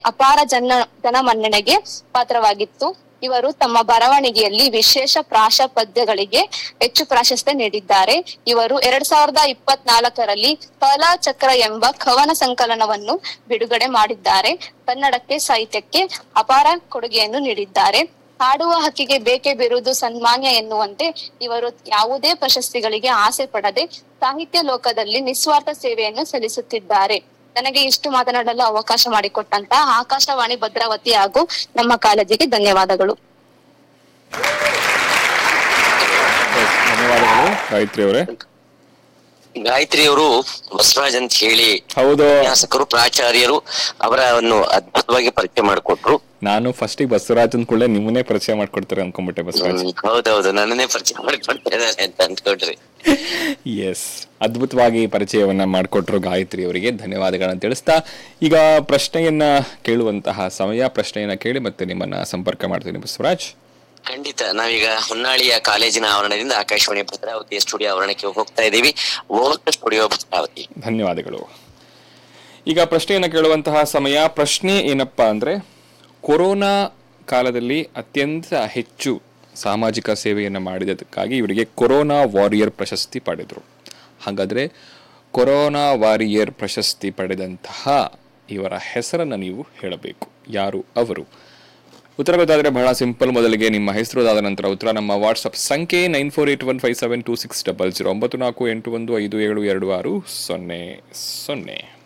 ಅಪಾರ ಜನ ಜನಮನ್ನಣೆಗೆ ಪಾತ್ರವಾಗಿತ್ತು ಇವರು ತಮ್ಮ ಬರವಣಿಗೆಯಲ್ಲಿ ವಿಶೇಷ ಪ್ರಾಶ ಪದ್ಯಗಳಿಗೆ ಹೆಚ್ಚು ಪ್ರಾಶಸ್ತ್ಯ ನೀಡಿದ್ದಾರೆ ಇವರು ಎರಡ್ ಸಾವಿರದ ಇಪ್ಪತ್ನಾಲ್ಕರಲ್ಲಿ ಕಲಾ ಚಕ್ರ ಎಂಬ ಕವನ ಸಂಕಲನವನ್ನು ಬಿಡುಗಡೆ ಮಾಡಿದ್ದಾರೆ ಕನ್ನಡಕ್ಕೆ ಸಾಹಿತ್ಯಕ್ಕೆ ಅಪಾರ ಕೊಡುಗೆಯನ್ನು ನೀಡಿದ್ದಾರೆ ಹಾಡುವ ಹಕ್ಕಿಗೆ ಬೇಕೇ ಬಿರುದು ಸನ್ಮಾನ್ಯ ಎನ್ನುವಂತೆ ಇವರು ಯಾವುದೇ ಪ್ರಶಸ್ತಿಗಳಿಗೆ ಆಸೆ ಪಡದೆ ಸಾಹಿತ್ಯ ಲೋಕದಲ್ಲಿ ನಿಸ್ವಾರ್ಥ ಸೇವೆಯನ್ನು ಸಲ್ಲಿಸುತ್ತಿದ್ದಾರೆ ನನಗೆ ಇಷ್ಟು ಮಾತನಾಡಲು ಅವಕಾಶ ಮಾಡಿಕೊಟ್ಟಂತ ಆಕಾಶವಾಣಿ ಭದ್ರಾವತಿ ಹಾಗೂ ನಮ್ಮ ಕಾಲೇಜಿಗೆ ಧನ್ಯವಾದಗಳು ಧನ್ಯವಾದಗಳು ಗಾಯತ್ರಿ ಅವರೇ ಗಾಯತ್ರಿ ಅವರು ಬಸವರಾಜ್ ಅಂತ ಹೇಳಿ ಹೌದು ಉಪನ್ಯಾಸಕರು ಪ್ರಾಚಾರ್ಯರು ಅವರನ್ನು ಅದ್ಭುತವಾಗಿ ಪರಿಚಯ ಮಾಡಿಕೊಟ್ರು ನಾನು ಫಸ್ಟಿಗೆ ಬಸವರಾಜ್ ಅಂದ್ಕೊಳ್ಳೆ ನಿಮ್ಮನ್ನೇ ಪರಿಚಯ ಮಾಡ್ಕೊಡ್ತಾರೆ ಅನ್ಕೊಂಡ್ಬಿಟ್ಟೆ ಬಸವರಾಜ್ ಹ್ಮ್, ಹೌದೌದು ನನ್ನನ್ನೇ ಪರಿಚಯ ಮಾಡಿಕೊಡ್ತಾ ಇದ್ದಾರೆ ಅಂತ ಅಂದ್ಕೊಂಡ್ರಿ ಎಸ್ ಅದ್ಭುತವಾಗಿ ಪರಿಚಯವನ್ನ ಮಾಡಿಕೊಟ್ರು ಗಾಯತ್ರಿ ಅವರಿಗೆ ಧನ್ಯವಾದಗಳನ್ನ ತಿಳಿಸ್ತಾ ಈಗ ಪ್ರಶ್ನೆಯನ್ನ ಕೇಳುವಂತಹ ಸಮಯ ಪ್ರಶ್ನೆಯನ್ನ ಕೇಳಿ ಮತ್ತೆ ನಿಮ್ಮನ್ನ ಸಂಪರ್ಕ ಮಾಡ್ತೀನಿ ಬಸವರಾಜ್ ಖಂಡಿತ ನಾವೀಗ ಹೊನ್ನಾಳಿಯ ಕಾಲೇಜಿನ ಆವರಣದಿಂದ ಆಕಾಶವಾಣಿ ಭದ್ರಾವತಿ ಸ್ಟುಡಿಯೋ ಆವರಣಕ್ಕೆ ಹೋಗ್ತಾ ಇದ್ದೀವಿ ವೋಲ್ಟ್ ಸ್ಟುಡಿಯೋ ಭದ್ರಾವತಿ ಧನ್ಯವಾದಗಳು ಈಗ ಪ್ರಶ್ನೆಯನ್ನು ಕೇಳುವಂತಹ ಸಮಯ ಪ್ರಶ್ನೆ ಏನಪ್ಪಾ ಅಂದ್ರೆ ಕೊರೋನಾ ಕಾಲದಲ್ಲಿ ಅತ್ಯಂತ ಹೆಚ್ಚು ಸಾಮಾಜಿಕ ಸೇವೆಯನ್ನು ಮಾಡಿದ್ದಕ್ಕಾಗಿ ಇವರಿಗೆ ಕೊರೋನಾ ವಾರಿಯರ್ ಪ್ರಶಸ್ತಿ ಪಡೆದರು ಹಾಗಾದ್ರೆ ಕೊರೋನಾ ವಾರಿಯರ್ ಪ್ರಶಸ್ತಿ ಪಡೆದಂತಹ ಇವರ ಹೆಸರನ್ನು ನೀವು ಹೇಳಬೇಕು ಯಾರು ಅವರು ಉತ್ತರ ಗೊತ್ತಾದರೆ ಬಹಳ ಸಿಂಪಲ್ ಮೊದಲಿಗೆ ನಿಮ್ಮ ಹೆಸರು ಅದಾದ ನಂತರ ಉತ್ತರ ನಮ್ಮ ವಾಟ್ಸಪ್ ಸಂಖ್ಯೆ nine four eight one five seven two six double zero ಒಂಬತ್ತು ನಾಲ್ಕು ಎಂಟು ಒಂದು ಐದು ಏಳು ಎರಡು ಆರು ಸೊನ್ನೆ ಸೊನ್ನೆ